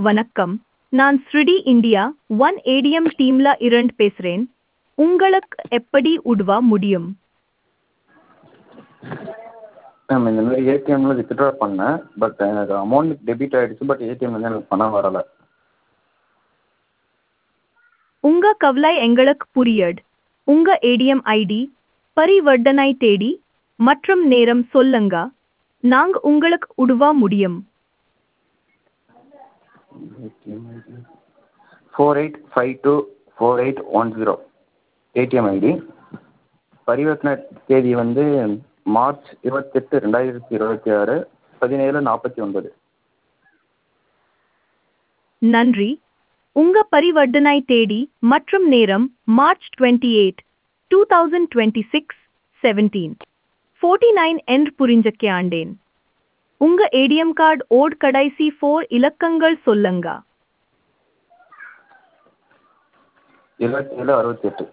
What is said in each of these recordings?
வணக்கம் நான் ஸ்ருடி இந்தியா ஒன் ஏடிஎம் டீம்ல இருந்து பேசுறேன் உங்களுக்கு எப்படி உதவ முடியும் மேம் இந்த மாதிரி ஏடிஎம்மில் வித்ட்ரா பண்ணேன் பட் எனக்கு அமௌண்ட் டெபிட் ஆகிடுச்சு பட் ஏடிஎம்லேருந்து எனக்கு பணம் வரலை உங்க கவலை எங்களுக்கு புரியுது உங்க ஏடிஎம் ஐடி பரிவர்த்தனை தேதி மற்றும் நேரம் சொல்லுங்க நாங்க உங்களுக்கு உதவ முடியும் ATM ID four eight five two four eight one zero ATM ID பரிவர்த்தனை தேதி வந்து மார்ச் இருபத்தெட்டு ரெண்டாயிரத்தி இருபத்தி ஆறு பதினேழு நாற்பத்தி ஒன்பது நன்றி உங்க பரிவர்த்தனை தேதி மற்றும் நேரம் March twenty eight two thousand twenty six seventeen forty nine என்று புரிஞ்சுக்காண்டேன் உங்க ஏடிஎம் கார்டு ஓட் கடைசி ஃபோர் இலக்கங்கள் சொல்லுங்க இருபத்தேழு அறுபத்தெட்டு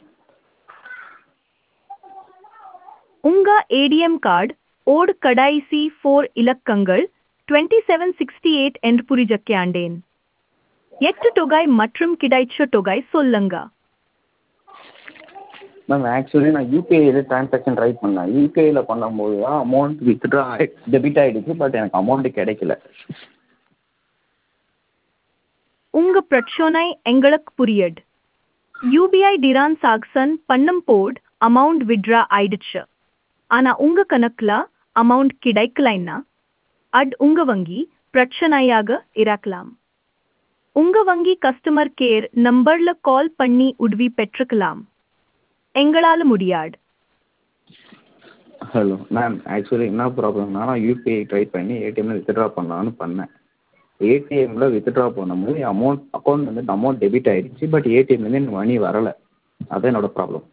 உங்க ஏடிஎம் கார்டு ஓட் கடைசி ஃபோர் இலக்கங்கள் டுவெண்ட்டி செவன் சிக்ஸ்டி எயிட் என்று புரிஞ்சுக்காண்டேன் எட்டு தொகை மற்றும் கிடைச்ச தொகை சொல்லுங்க மேம் ஆக்சுவலி நான் யூபிஐயில் ட்ரான்சாக்ஷன் ட்ரை பண்ணேன் யூபிஐயில் பண்ணும்போது தான் அமௌண்ட் வித்ட்ரா டெபிட் ஆகிடுச்சு பட் எனக்கு அமௌண்ட்டு கிடைக்கல உங்க பிரச்சனை எங்களுக்கு புரியுது யூபிஐ டிரான் சாக்சன் பண்ணும் போட் அமௌண்ட் விட்ரா ஆயிடுச்சு ஆனா உங்க கணக்குல அமௌண்ட் கிடைக்கலைன்னா அட் உங்க வங்கி பிரச்சனையாக இருக்கலாம் உங்க வங்கி கஸ்டமர் கேர் நம்பர்ல கால் பண்ணி உதவி பெற்றுக்கலாம் எங்களால முடியாது ஹலோ மேம் ஆக்சுவலி என்ன ப்ராப்ளம்னா நான் யூபிஐ ட்ரை பண்ணி ஏடிஎம்மில் வித்ட்ரா பண்ணலான்னு பண்ணேன் ஏடிஎம்மில் வித்ட்ரா பண்ணும்போது என் அமௌண்ட் அக்கௌண்ட் வந்து அமௌண்ட் டெபிட் ஆகிடுச்சு பட் ஏடிஎம்லேருந்து எனக்கு மணி வரலை அதுதான் என்னோட ப்ராப்ளம்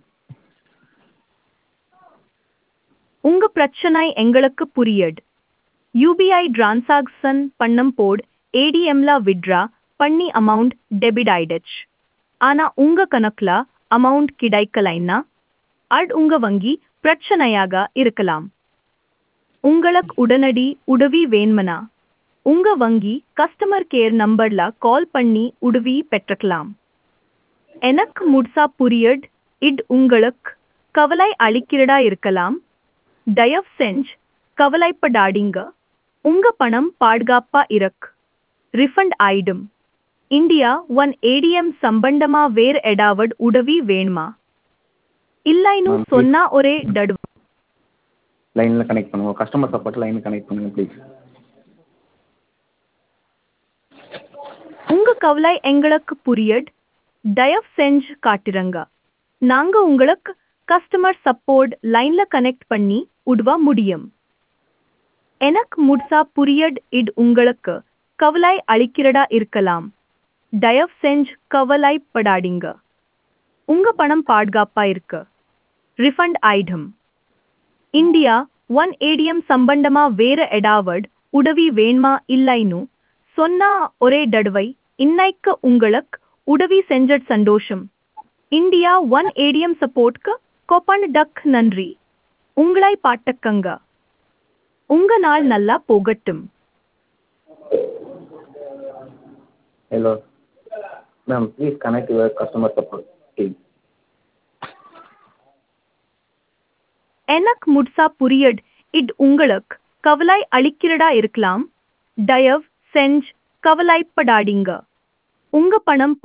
உங்க பிரச்சனை எங்களுக்கு புரியுது யூபிஐ டிரான்சாக்ஷன் பண்ணும் போட் ஏடிஎம்ல விட்ரா பண்ணி அமௌண்ட் டெபிட் ஆயிடுச்சு ஆனா உங்க கணக்குல அமௌண்ட் கிடைக்கலைன்னா அட் உங்க வங்கி பிரச்சனையாக இருக்கலாம் உங்களுக்கு உடனடி உதவி வேணுமனா உங்க வங்கி கஸ்டமர் கேர் நம்பர்ல கால் பண்ணி உதவி பெற்றுக்கலாம் எனக்கு முழுசா புரியுது இட் உங்களுக்கு கவலை அளிக்கிறதா இருக்கலாம் தயவு செஞ்சு கவலைப்படாதீங்க உங்க பணம் பாதுகாப்பா இருக்கு ரிஃபண்ட் ஆயிடும் இந்தியா ஒன் ஏடிஎம் சம்பந்தமா வேற ஏதாவது உதவி வேணுமா இல்லைன்னு Ma'am, சொன்னா ஒரே தடவை லைனில் கனெக்ட் பண்ணுவோம் கஸ்டமர் சப்போர்ட் லைனில் கனெக்ட் பண்ணுங்கள் ப்ளீஸ் உங்க கவலை எங்களுக்கு புரியுது தயவு செஞ்சு காட்டுறங்க நாங்க உங்களுக்கு கஸ்டமர் சப்போர்ட் லைன்ல கனெக்ட் பண்ணி உதவ முடியும் எனக்கு முழுசா புரியுது இது உங்களுக்கு கவலை அளிக்கிறதா இருக்கலாம் தயவு செஞ்சு கவலைப்படாதீங்க உங்க பணம் பாதுகாப்பா இருக்கு ரிஃபண்ட் ஆயிடும் இந்தியா ஒன் ஏடிஎம் சம்பந்தமா வேற ஏதாவது உதவி வேணுமா இல்லைன்னு சொன்னா ஒரே தடவை இன்னைக்கு உங்களுக்கு உதவி செஞ்ச சந்தோஷம் இந்தியா ஒன் ஏடிஎம் சப்போர்ட்க்கு கோப்பன் டக் நன்றி உங்களை பாட்டக்கங்க உங்க நாள் நல்லா போகட்டும் hello ma'am please connect your customer support team எனக்கு முழுசா புரியுது இது உங்களுக்கு கவலை அளிக்கிறதா இருக்கலாம் தயவு செஞ்சு கவலைப்படாதீங்க உங்க பணம்